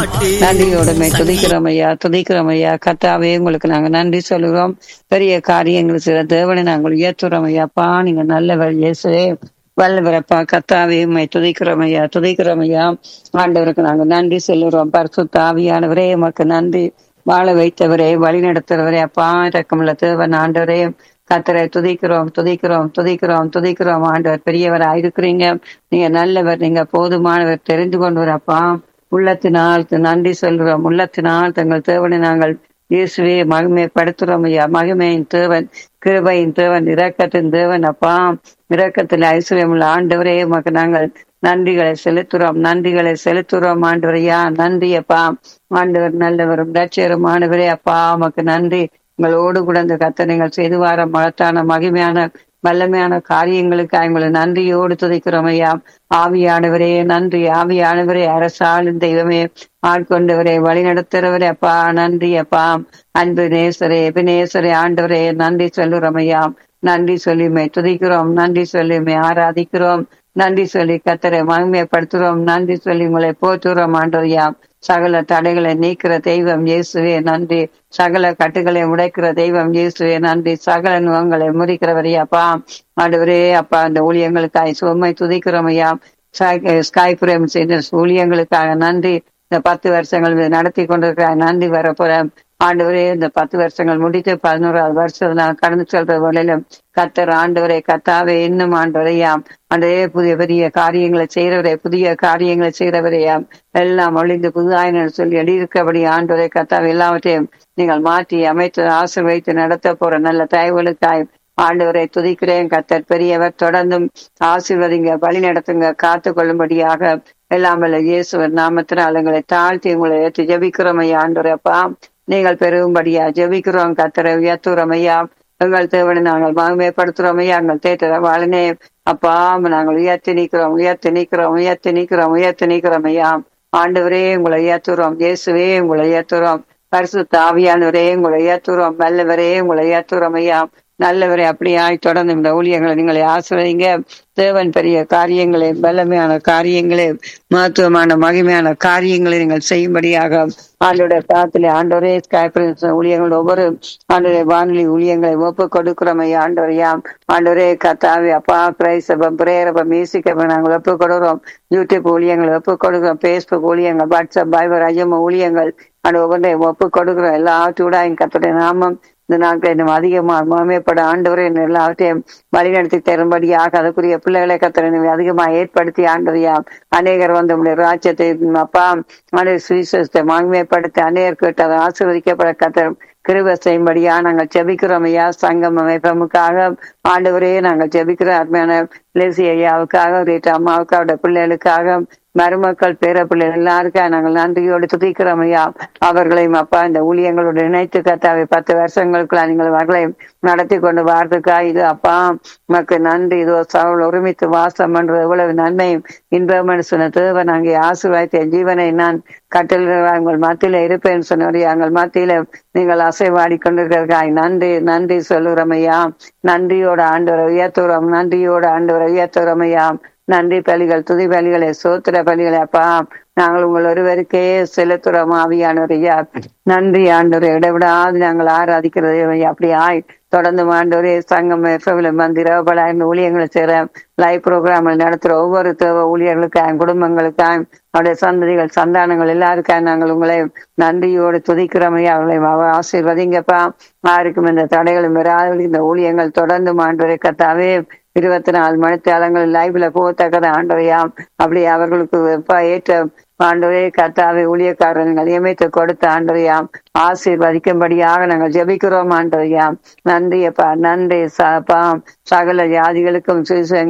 நன்றியோடுமை துதிக்கிறோம் ஐயா துதிக்கிறோம் ஐயா கத்தாவே உங்களுக்கு நாங்க நன்றி சொல்லுகிறோம் பெரிய காரியங்கள் சில தேவனை நாங்கள் உயர்த்துறோம் ஐயாப்பா நீங்க நல்லவர் இயேசுவே வல்லவரப்பா கத்தாவே உம்மை துதிக்கிறோம் ஐயா துதிக்கிறோம் ஐயா ஆண்டவருக்கு நாங்க நன்றி சொல்லுகிறோம் பரிசுத்த ஆவியானவரே உமக்கு நன்றி வாழ வைத்தவரே வழி நடத்துறவரே அப்பா இறக்கமுள்ள தேவன் ஆண்டவரே கத்தரை துதிக்கிறோம் துதிக்கிறோம் துதிக்கிறோம் துதிக்கிறோம் ஆண்டவர் பெரியவரா இருக்கிறீங்க நீங்க நல்லவர் நீங்க போதுமானவர் தெரிந்து கொண்டவர் அப்பா உள்ளத்தினால் நன்றி சொல்கிறோம் உள்ளத்தினால் தங்கள் தேவனை நாங்கள் இயேசுவே மகிமைப்படுத்துறோம் ஐயா மகிமையின் தேவன் கிருபையின் தேவன் இரக்கத்தின் தேவன் அப்பா இரக்கத்தில் ஐஸ்வர்யம் உள்ள ஆண்டவரே உமக்கு நாங்கள் நன்றிகளை செலுத்துறோம் நன்றிகளை செலுத்துறோம் ஆண்டவரையா நன்றி அப்பா ஆண்டவர் நல்லவரும் ரட்சரும் ஆண்டவரே அப்பா உமக்கு நன்றி உங்களோடு கூட இந்த கத்தை நீங்கள் செய்து வார மகத்தான மகிமையான வல்லமையான காரியங்களுக்கு எங்களை நன்றியோடு துதிக்கிறோம் ஐயா ஆவியானவரே நன்றி ஆவியானவரே அரசாளும் தெய்வமே ஆட்கொண்டவரே வழி நடத்துறவரே அப்பா நன்றி அப்பா அன்பு நேசரே எபினேசரே ஆண்டவரே நன்றி சொல்லுறோம் ஐயா நன்றி சொல்லியுமே துதிக்கிறோம் நன்றி சொல்லியுமே ஆராதிக்கிறோம் நன்றி சொல்லி கத்தரை மகிமைப்படுத்துறோம் நன்றி சொல்லி உங்களை போற்றுறோம் ஆண்டவரையா சகல தடைகளை நீக்கிற தெய்வம் இயேசுவே நன்றி சகல கட்டுகளை உடைக்கிற தெய்வம் இயேசுவே நன்றி சகல நுகங்களை முறிக்கிறவரே அப்பா ஆண்டவரே அப்பா அந்த ஊழியங்களுக்காய் சுமை துதிக்கிறோம் ஐயா ஸ்காய் பிரேம் செய்த ஊழியங்களுக்காக நன்றி இந்த பத்து வருஷங்கள் நடத்தி கொண்டிருக்கிற நன்றி வரப்போற ஆண்டவரே இந்த பத்து வருஷங்கள் முடித்து பதினோராவது வருஷம் நான் கடந்து செல்ற வழியிலும் கத்தர் ஆண்டவரே கத்தாவே இன்னும் ஆண்டவரையாம் ஆண்டவரே புதிய பெரிய காரியங்களை செய்யறவரே புதிய காரியங்களை செய்யறவரையாம் எல்லாம் ஒளிந்து புதுதாயினர் சொல்லி எழுதியிருக்கபடி ஆண்டவரே கத்தாவே எல்லாவற்றையும் நீங்கள் மாற்றி அமைத்து ஆசிர்வைத்து நடத்த போற நல்ல தயவுகளுக்காய் ஆண்டவரை துதிக்கிறேன் கத்தர் பெரியவர் தொடர்ந்தும் ஆசீர்வதிங்க வழி நடத்துங்க காத்து கொள்ளும்படியாக எல்லாம் வல்ல இயேசுவர் நாமத்தினால் எங்களை தாழ்த்தி உங்களை ஏற்று ஜபிக்கிறோம் ஐயா ஆண்டவரே அப்பா நீங்கள் பெருகும்படியா ஜெபிக்கிறோம் கத்தரை உயர்த்துறோம் ஐயா எங்கள் தேவனை நாங்கள் மகிமைப்படுத்துறோம் ஐயா எங்கள் தேட்டர வாழனே அப்பா நாங்கள் உயர்த்தி நிற்கிறோம் உயர்த்தி நிற்கிறோம் உயர்த்தி நிற்கிறோம் உயர்த்தி நிற்கிறோம் ஐயா ஆண்டவரே உங்களை உயர்த்துறோம் இயேசுவே உங்களை உயர்த்துறோம் பரிசு தாவியானவரே உங்களை உயர்த்துறோம் நல்லவரே உங்களை உயர்த்துறோம் ஐயா நல்லவரை அப்படியாய் தொடர்ந்து இந்த ஊழியங்களை நீங்களை ஆசிரியங்க தேவன் பெரிய காரியங்களே பலமையான காரியங்களே மகத்துவமான மகிமையான காரியங்களை நீங்கள் செய்யும்படியாக ஆண்டோடைய பிரார்த்தனை ஆண்டோரே ஊழியங்கள் ஒவ்வொரு ஆண்டோடைய வானொலி ஊழியங்களை ஒப்பு கொடுக்கிறோம் ஐயா ஆண்டோரையா ஆண்டோரே கத்தாவி அப்பா கிரைசபம் பிரேரபம் மியூசிக்கப்பம் நாங்கள் ஒப்பு கொடுக்கிறோம் யூடியூப் ஊழியங்களை ஒப்பு கொடுக்கிறோம் பேஸ்புக் ஊழியங்கள் வாட்ஸ்அப் பைபர் ஐயம ஊழியங்கள் அந்த ஒவ்வொன்றையும் ஒப்பு கொடுக்கிறோம் எல்லாவற்றோட கத்துடைய நாமம் இந்த நாட்கள் இன்னும் அதிகமாக மகிமைப்பட ஆண்டவரை எல்லாவற்றையும் வழிநடத்தி தரும்படியாக அதற்குரிய பிள்ளைகளை கத்திர அதிகமாக ஏற்படுத்தி ஆண்டவரையா அநேகர் வந்து உடைய ராஜ்யத்தை அப்பா அநேக சுவிசேஷத்தை மகிமைப்படுத்தி அநேகர் கேட்டு அதை ஆசீர்வதிக்கப்பட கத்தரும் கிருப செய்யும்படியா நாங்கள் ஜெபிக்கிறோம் ஐயா சங்கம் அமைப்பமுக்காக ஆண்டவரே நாங்கள் ஜெபிக்கிறோம் அருமையான லேசி ஐயாவுக்காக ரீட்டா அம்மாவுக்கு அவருடைய பிள்ளைகளுக்காக மருமக்கள் பேர பிள்ளைகள் எல்லாருக்கும் நாங்கள் நன்றியோடு துதிக்கிறோம் ஐயா அவர்களையும் அப்பா இந்த ஊழியங்களோடு இணைத்து கத்தாவை பத்து வருஷங்களுக்குள்ள நீங்கள் அவர்களை நடத்தி கொண்டு வாரதுக்கா இது அப்பா உமக்கு நன்றி இதோ சவள் ஒருமித்து வாசம் பண்றது எவ்வளவு நன்மையும் இன்பம் சொன்ன தேவன் அங்கே ஆசீர்வாதத்தை ஜீவனை நான் கட்டில் உங்கள் மத்தியில இருப்பேன் சொன்னவர் எங்கள் மத்தியில நீங்கள் அசைவாடி கொண்டிருக்கிறதாய் நன்றி நன்றி சொல்லுறோம் ஐயா நன்றியோட ஆண்டவரை உயர்த்துறோம் நன்றியோட ஆண்டவரை உயர்த்துறோம் ஐயா நன்றி பலிகள் துதி பலிகளை சோத்திர பலிகளை அப்பா நாங்கள் உங்கள் ஒருவருக்கே செலுத்துறோம் ஆவியானவரையா நன்றி ஆண்டவரை இடைவிடாது நாங்கள் ஆராதிக்கிறது அப்படி ஆய் தொடர்ந்து ஆண்டவரே சங்கம் எஃப்எம்ல மந்திர பல ஊழியங்களை செய்யற லைவ் ப்ரோக்ராம்கள் நடத்துற ஒவ்வொரு தேவை ஊழியர்களுக்காக குடும்பங்களுக்காக அவருடைய சந்ததிகள் சந்தானங்கள் எல்லாருக்காக நாங்கள் உங்களை நன்றியோடு துதிக்கிறோமையா அவர்களை ஆசீர்வதிங்கப்பா யாருக்கும் இந்த தடைகளும் வராது இந்த ஊழியங்கள் தொடர்ந்து ஆண்டவரை கத்தாவே இருபத்தி நாலு மணித்தேலங்கள் லைவ்ல போகத்தக்கத ஆண்டவையாம் அப்படி அவர்களுக்கு ஏற்ற ஆண்டவரே கத்தாவை ஊழியக்காரர்கள் நியமித்து கொடுத்த ஆண்டவையாம் ஆசீர்வதிக்கும்படியாக நாங்கள் ஜெபிக்கிறோம் ஆண்டவையாம் நன்றி அப்பா நன்றி சாப்பாம் சகல ஜாதிகளுக்கும்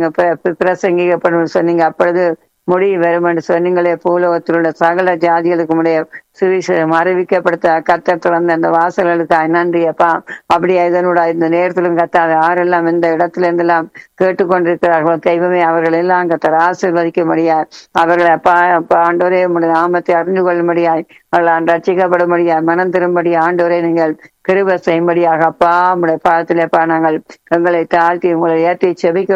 பிரசங்கிக்கப்படும் சொன்னீங்க அப்பொழுது முடிவு வரும் என்று சொன்னீங்களே பூலோகத்தில் உள்ள சகல ஜாதிகளுக்கு உடைய சுவிசேஷம் அறிவிக்கப்படுத்த கத்தர் திறந்த அந்த வாசல்களுக்காக நன்றி அப்பா அப்படியே இதனோட இந்த நேரத்திலும் கத்தாத யாரெல்லாம் இந்த இடத்துல இருந்தெல்லாம் கேட்டுக்கொண்டிருக்கிறார்களோ தெய்வமே அவர்கள் எல்லாம் கத்தர் ஆசீர்வதிக்க முடியாது அவர்களை அப்பா அப்பா ஆண்டோரே உடைய நாமத்தை அறிந்து கொள்ளும்படியாய் அவர்கள் ரட்சிக்கப்படும்படியாய் மனம் திரும்படி ஆண்டோரே நீங்கள் கிருப செய்யும்படியாக அப்பா உடைய பாதத்திலேப்பா நாங்கள் எங்களை தாழ்த்தி உங்களை ஏற்றி செபிக்கிறோம்